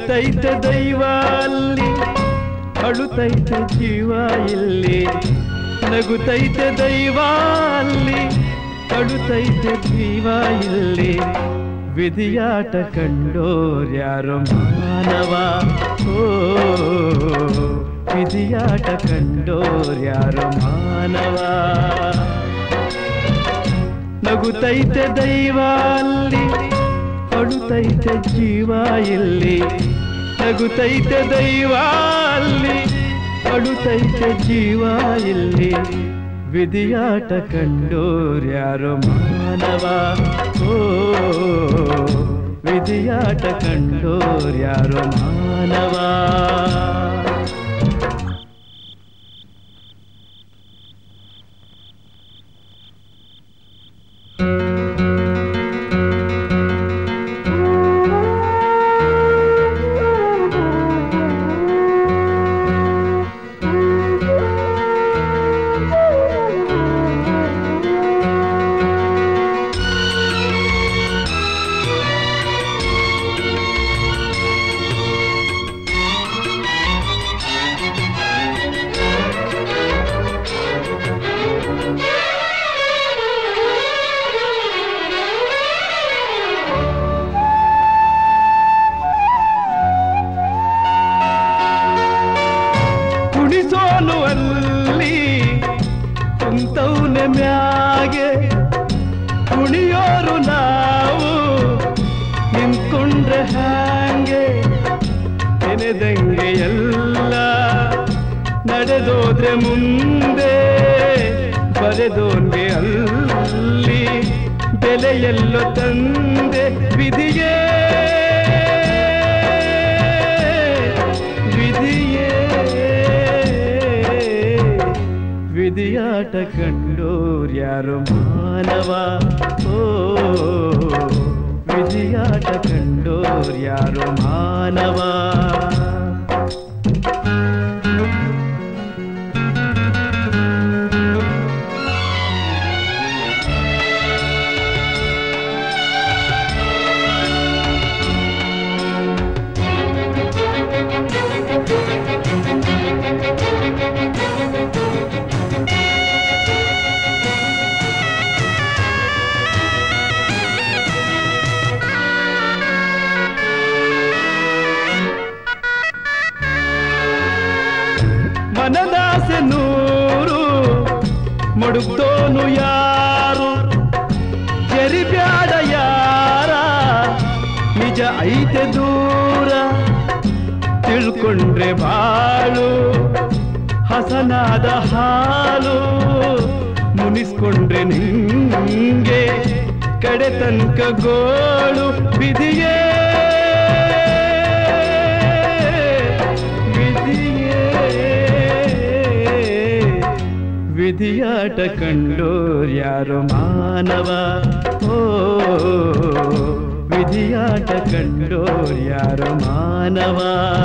ನಗುತ್ತೈತೆ ದೈವ ಅಲ್ಲಿ ಅಳುತ್ತೈತೆ ಜೀವ ಇಲ್ಲಿ ನಗುತ್ತೈತೆ ದೈವ ಅಲ್ಲಿ ಅಳುತ್ತೈತೆ ಜೀವ ಇಲ್ಲಿ ವಿಧಿಯಾಟ ಕಂಡೋರ್ಯಾರೋ ಮಾನವ ಓ ವಿಧಿಯಾಟ ಕಂಡೋರ್ಯಾರೋ ಮಾನವ ನಗುತ್ತೈತೆ ದೈವ ಅಲ್ಲಿ ಅಳುತ್ತೈತೆ ಜೀವ ಇಲ್ಲಿ ನಗುತ್ತೈತೆ ದೈವ ಅಲ್ಲಿ ಅಳುತ್ತೈತೆ ಜೀವ ಇಲ್ಲಿ ವಿಧಿಯಾಟ ಕಂಡೋರ್ಯಾರೋ ಮಾನವ ಓ ವಿಧಿಯಾಟ ಕಂಡೋರ್ಯಾರೋ ಮಾನವ ಕುಣಿಸೋನು ಅಲ್ಲಿ ಕುಂತವ್ನೆ ಮ್ಯಾಗೆ ಕುಣಿಯೋರು ನಾವು ನಿಂತ್ಕೊಂಡ್ರೆ ಹ್ಯಾಂಗೆ ನೆನೆದಂಗೆ ಎಲ್ಲ ನಡೆದೋದ್ರೆ ಮುಂದೆ ಬರೆದೋನ್ಗೆ ಅಲ್ಲಿ ಬೆಲೆಯೆಲ್ಲೋ ತಂದೆ ವಿಧಿಯೇ ವಿಧಿಯೇ ವಿಧಿಯಾಟ ಕಂಡೋರ್ಯಾರು ಮಾನವ ಓ ವಿಧಿಯಾಟ ಕಂಡೋರ್ಯಾರು ಮಾನವ ಮನದಾಸೆ ನೂರು ಮಡುಕ್ತೋನು ಯಾರು ಜರಿಬ್ಯಾಡ ಯಾರ ನಿಜ ಐತೆ ದೂರ ತಿಳ್ಕೊಂಡ್ರೆ ಬಾಳು ಹಸನಾದ ಹಾಲು ಮುನಿಸ್ಕೊಂಡ್ರೆ ನಿಂಗೆ ಕಡೆ ತನಕ ಗೋಳು ವಿಧಿಯೇ ವಿಧಿಯೇ ವಿಧಿಯಾಟ ಕಂಡೋರ್ಯಾರು ಮಾನವ ಓ ವಿಧಿಯಾಟ ಕಂಡೋರ್ಯಾರು ಮಾನವ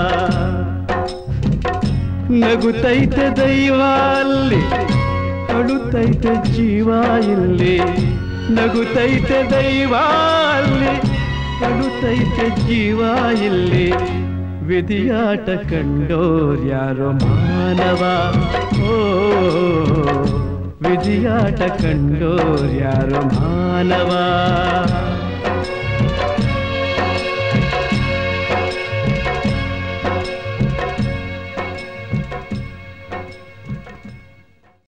ನಗುತ್ತೈತೆ ದೈವ ಅಲ್ಲಿ ಅಳುತ್ತೈತೆ ಜೀವ ಇಲ್ಲಿ ನಗುತ್ತೈತೆ ದೈವ ಅಲ್ಲಿ ಅಳುತ್ತೈತೆ ಜೀವ ಇಲ್ಲಿ ವಿಧಿಯಾಟ ಕಂಡೋರ್ಯಾರೋ ಮಾನವ ಓ ವಿಧಿಯಾಟ ಕಂಡೋರ್ಯಾರೋ ಮಾನವ